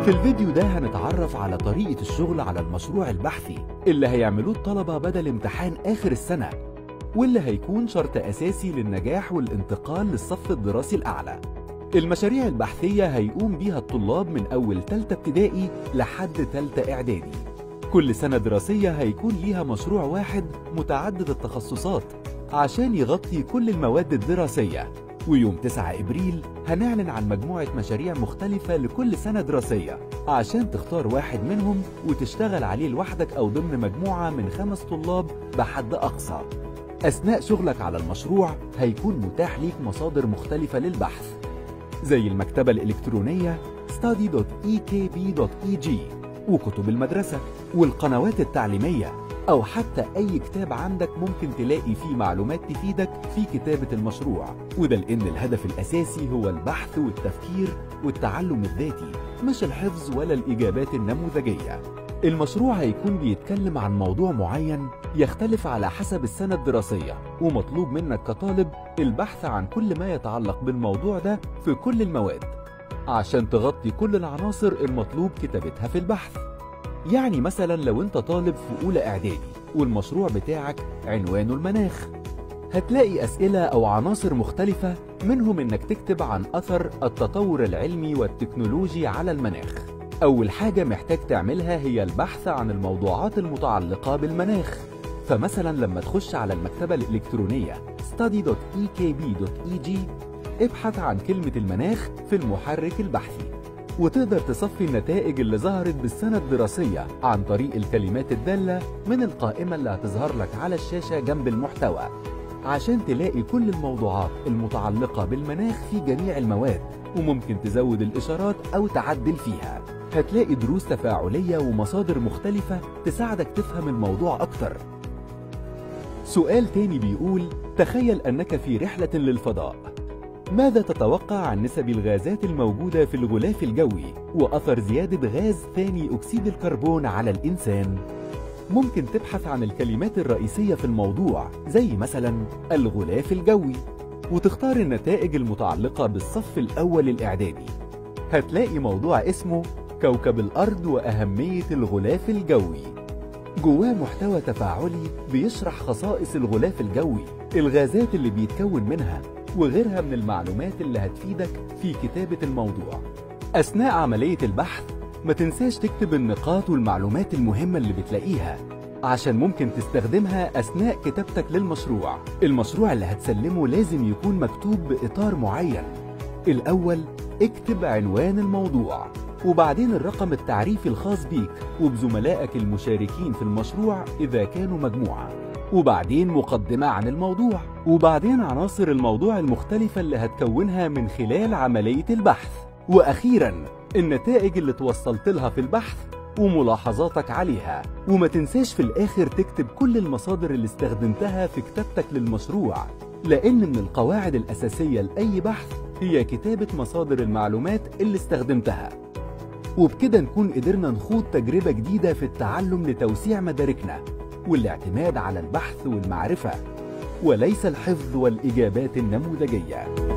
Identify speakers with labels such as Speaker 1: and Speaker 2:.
Speaker 1: في الفيديو ده هنتعرف على طريقة الشغل على المشروع البحثي اللي هيعملوه الطلبة بدل امتحان آخر السنة واللي هيكون شرط أساسي للنجاح والانتقال للصف الدراسي الأعلى المشاريع البحثية هيقوم بيها الطلاب من أول تالتة ابتدائي لحد تالتة إعدادي كل سنة دراسية هيكون ليها مشروع واحد متعدد التخصصات عشان يغطي كل المواد الدراسية ويوم 9 إبريل هنعلن عن مجموعة مشاريع مختلفة لكل سنة دراسية عشان تختار واحد منهم وتشتغل عليه لوحدك أو ضمن مجموعة من خمس طلاب بحد أقصى أثناء شغلك على المشروع هيكون متاح ليك مصادر مختلفة للبحث زي المكتبة الإلكترونية study.ekb.eg وكتب المدرسة والقنوات التعليمية أو حتى أي كتاب عندك ممكن تلاقي فيه معلومات تفيدك في كتابة المشروع وده لأن الهدف الأساسي هو البحث والتفكير والتعلم الذاتي مش الحفظ ولا الإجابات النموذجية المشروع هيكون بيتكلم عن موضوع معين يختلف على حسب السنة الدراسية ومطلوب منك كطالب البحث عن كل ما يتعلق بالموضوع ده في كل المواد عشان تغطي كل العناصر المطلوب كتابتها في البحث يعني مثلا لو انت طالب في أولى إعدادي والمشروع بتاعك عنوانه المناخ هتلاقي أسئلة أو عناصر مختلفة منهم إنك تكتب عن أثر التطور العلمي والتكنولوجي على المناخ أول حاجة محتاج تعملها هي البحث عن الموضوعات المتعلقة بالمناخ فمثلا لما تخش على المكتبة الإلكترونية study.ekb.eg ابحث عن كلمة المناخ في المحرك البحثي وتقدر تصفي النتائج اللي ظهرت بالسنة الدراسية عن طريق الكلمات الدالة من القائمة اللي هتظهر لك على الشاشة جنب المحتوى عشان تلاقي كل الموضوعات المتعلقة بالمناخ في جميع المواد وممكن تزود الإشارات أو تعدل فيها هتلاقي دروس تفاعلية ومصادر مختلفة تساعدك تفهم الموضوع أكتر سؤال تاني بيقول تخيل أنك في رحلة للفضاء ماذا تتوقع عن نسب الغازات الموجودة في الغلاف الجوي وأثر زيادة غاز ثاني أكسيد الكربون على الإنسان؟ ممكن تبحث عن الكلمات الرئيسية في الموضوع زي مثلا الغلاف الجوي وتختار النتائج المتعلقة بالصف الأول الإعدادي هتلاقي موضوع اسمه كوكب الأرض وأهمية الغلاف الجوي جواه محتوى تفاعلي بيشرح خصائص الغلاف الجوي الغازات اللي بيتكون منها وغيرها من المعلومات اللي هتفيدك في كتابة الموضوع أثناء عملية البحث ما تنساش تكتب النقاط والمعلومات المهمة اللي بتلاقيها عشان ممكن تستخدمها أثناء كتابتك للمشروع المشروع اللي هتسلمه لازم يكون مكتوب بإطار معين الأول اكتب عنوان الموضوع وبعدين الرقم التعريفي الخاص بيك وبزملائك المشاركين في المشروع إذا كانوا مجموعة وبعدين مقدمة عن الموضوع وبعدين عناصر الموضوع المختلفة اللي هتكونها من خلال عملية البحث وأخيرا النتائج اللي توصلت لها في البحث وملاحظاتك عليها وما تنساش في الآخر تكتب كل المصادر اللي استخدمتها في كتابتك للمشروع لأن من القواعد الأساسية لأي بحث هي كتابة مصادر المعلومات اللي استخدمتها وبكده نكون قدرنا نخوض تجربة جديدة في التعلم لتوسيع مداركنا والاعتماد على البحث والمعرفة وليس الحفظ والإجابات النموذجية